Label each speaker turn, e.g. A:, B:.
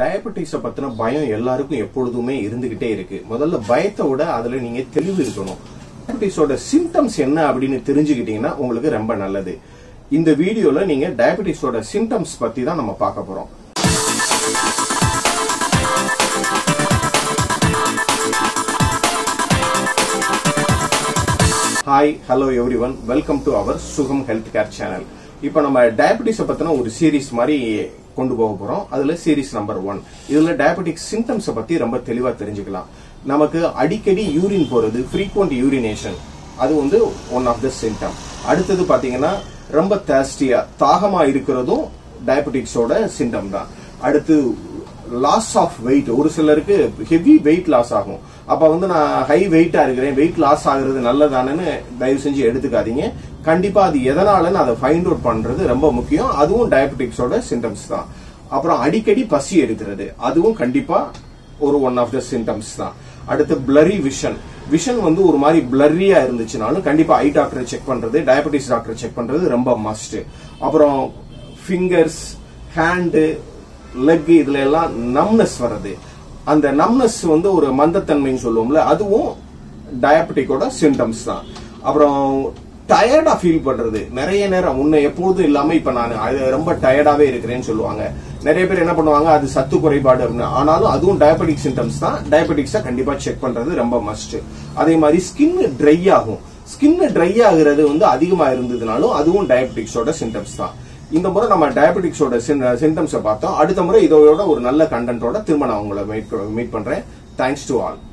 A: டயபெட்டிஸ பத்தின பயம் எல்லாருக்கும் எப்பொழுதுமே இருந்துகிட்டே இருக்கு முதல்ல பயத்தை விட அதுல நீங்க தெளிவு இருக்கணும் டயபெட்டிஸோட சிம்டம்ஸ் என்ன அப்படின்னு தெரிஞ்சுக்கிட்டீங்கன்னா உங்களுக்கு ரொம்ப நல்லது இந்த வீடியோல நீங்க டயபெட்டிஸோட சிம்டம்ஸ் பத்தி தான் நம்ம பார்க்க போறோம் hi hello everyone welcome to our Sugam health care channel இப்போ நம்ம டயபெட்டிஸை பத்தின ஒரு சீரிஸ் மாதிரி கொண்டு போக போறோம் அதுல சீரிஸ் நம்பர் ஒன் இதுல டயபெட்டிக் சிம்டம்ஸை பத்தி ரொம்ப தெளிவா தெரிஞ்சுக்கலாம் நமக்கு அடிக்கடி யூரின் போறது ஃப்ரீக்வெண்ட் யூரினேஷன் அது வந்து ஒன் ஆஃப் த சிம்டம் அடுத்தது பாத்தீங்கன்னா ரொம்ப தேஸ்டியா தாகமா இருக்கிறதும் டயபெட்டிக்ஸோட சிம்டம் தான் அடுத்து லாஸ் ஆஃப் வெயிட் ஒரு சிலருக்கு ஹெவி வெயிட் லாஸ் ஆகும் அப்ப வந்து நான் ஹை வெயிட்டா இருக்கிறேன் வெயிட் லாஸ் ஆகுறது நல்லதானு தயவு செஞ்சு எடுத்துக்காதீங்க கண்டிப்பா அது எதனாலன்னு அதை ஃபைண்ட் அவுட் பண்றது ரொம்ப முக்கியம் அதுவும் டயபெட்டிக்ஸோட சிம்டம்ஸ் தான் அப்புறம் அடிக்கடி பசி எடுக்கிறது அதுவும் கண்டிப்பா ஒரு ஒன் ஆஃப் த சிம்டம்ஸ் தான் அடுத்து பிளரி விஷன் விஷன் வந்து ஒரு மாதிரி பிளரியா இருந்துச்சுனாலும் கண்டிப்பா ஐ டாக்டரை செக் பண்றது டயபெட்டிஸ் டாக்டரை செக் பண்றது ரொம்ப மஸ்ட் அப்புறம் ஃபிங்கர்ஸ் ஹேண்டு லெக் இதுல எல்லாம் நம்னஸ் வர்றது அந்த நம்னஸ் வந்து ஒரு மந்தத்தன்மைன்னு சொல்லுவோம்ல அதுவும் டயபெட்டிக்கோட சிம்டம்ஸ் தான் அப்புறம் டயர்டா ஃபீல் பண்றது நிறைய நேரம் முன்ன எப்பொழுதும் இல்லாம இப்ப நான் அது ரொம்ப டயர்டாவே இருக்கிறேன்னு சொல்லுவாங்க நிறைய பேர் என்ன பண்ணுவாங்க அது சத்து குறைபாடு அப்படின்னு ஆனாலும் அதுவும் டயபெட்டிக் சிம்டம்ஸ் தான் டயபெட்டிக்ஸை கண்டிப்பா செக் பண்றது ரொம்ப மஸ்ட் அதே மாதிரி ஸ்கின் ட்ரை ஆகும் ஸ்கின் ட்ரை ஆகுறது வந்து அதிகமா இருந்ததுனாலும் அதுவும் டயபெட்டிக்ஸோட சிம்டம்ஸ் தான் இந்த முறை நம்ம டயபெட்டிக்ஸோட சிம்டம்ஸை பார்த்தோம் அடுத்த முறை இதோட ஒரு நல்ல கண்டென்ட்டோட திரும்ப நான் உங்களை மீட் மீட் பண்றேன் தேங்க்ஸ் டு ஆல்